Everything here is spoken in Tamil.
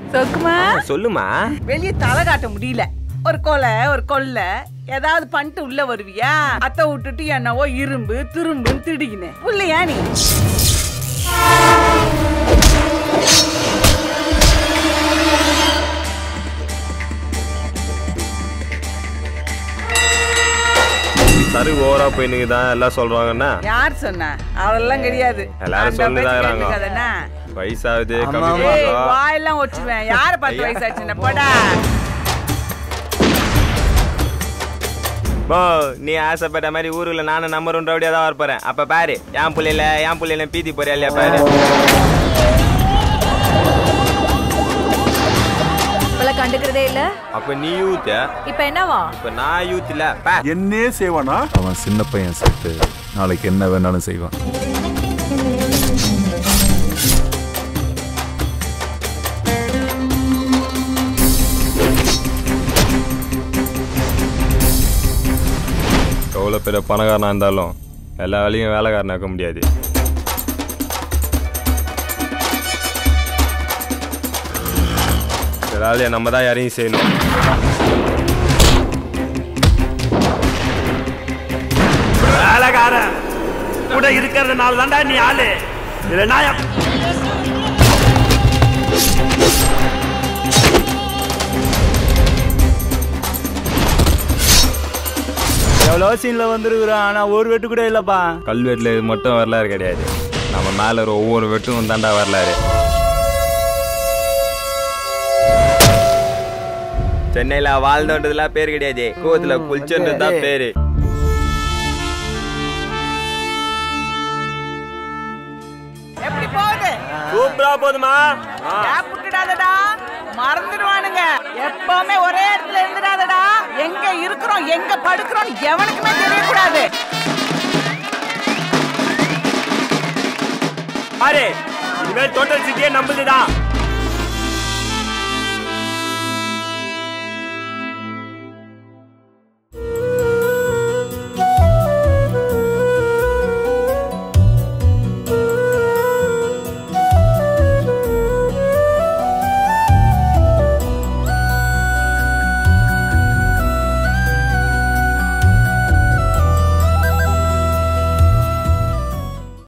சொக்குமா சொல்லுமா வெளிய தலை காட்ட முடியல ஒரு கொலை ஒரு கொள்ளை ஏதாவது பண்ணிட்டு உள்ள வருவியா அத்தை விட்டுட்டு என்னவோ இரும்பு திரும்புன்னு திடிக்கினு உள்ளையா நீ சரு ஓவரா போய் நீங்க தான் எல்லாம் சொல்றாங்கன்னா யார் சொன்னா அவளெல்லாம் கிடையாது எல்லாரும் அந்த பேச்சு சொல்லுதாங்கறாங்க. கேட்டுக்காதண்ணா. வயசாகுது ஆமா, கம்மி ஆமா. ஏய் பண்ணுறா வாயெல்லாம் ஒச்சுவேன் யார பத்து ஐயா. வயசாச்சுன்னு போடா போ நீ ஆசைப்பட்ட மாதிரி ஊருல நானும் நம்பர் ஒன்று ரவுடியா தான் வரப்போறேன் அப்ப பாரு என் புள்ளையில என் புள்ளையில பீதி போறியா இல்லையா பாரு இப்பல கண்டுக்கிறதே இல்ல அப்ப நீ யூத் இப்ப என்னவா இப்ப நான் யூத் இல்ல பா என்னே செய்வானா அவன் சின்ன பையன் செத்து நாளைக்கு என்ன வேணாலும் செய்வான் எவ்வளோ பெரிய பணக்காரனா இருந்தாலும் எல்லா வேலையும் வேலைக்காரனாக்க முடியாது இந்த வேலையை நம்ம தான் யாரையும் செய்யணும் வேலைக்காரன் கூட இருக்கிறதுனால தான்டா நீ ஆளு இல்லைன்னா எவ்வளோ சீன்ல வந்துருக்குறான் ஆனா ஒரு வெட்டு கூட இல்லப்பா கல்வெட்டில் இது மட்டும் வரலாறு கிடையாது நம்ம மேலே ஒரு ஒவ்வொரு வெட்டும் தாண்டா வரலாறு சென்னையில் வாழ்ந்தோன்றதுலாம் பேர் கிடையாது கோவத்தில் புளிச்சன்றது தான் பேரு எப்படி போகுது சூப்பரா போதுமா கேப் விட்டுடாதடா மறந்துடுவானுங்க எப்பவுமே ஒரே இடத்துல இருந்துடாதடா எங்க இருக்கிறோம் எங்க படுக்கிறோம் எவனுக்குமே தெரியக்கூடாது பாரு இனிமேல் டோட்டல் சிட்டியே நம்புதுதான்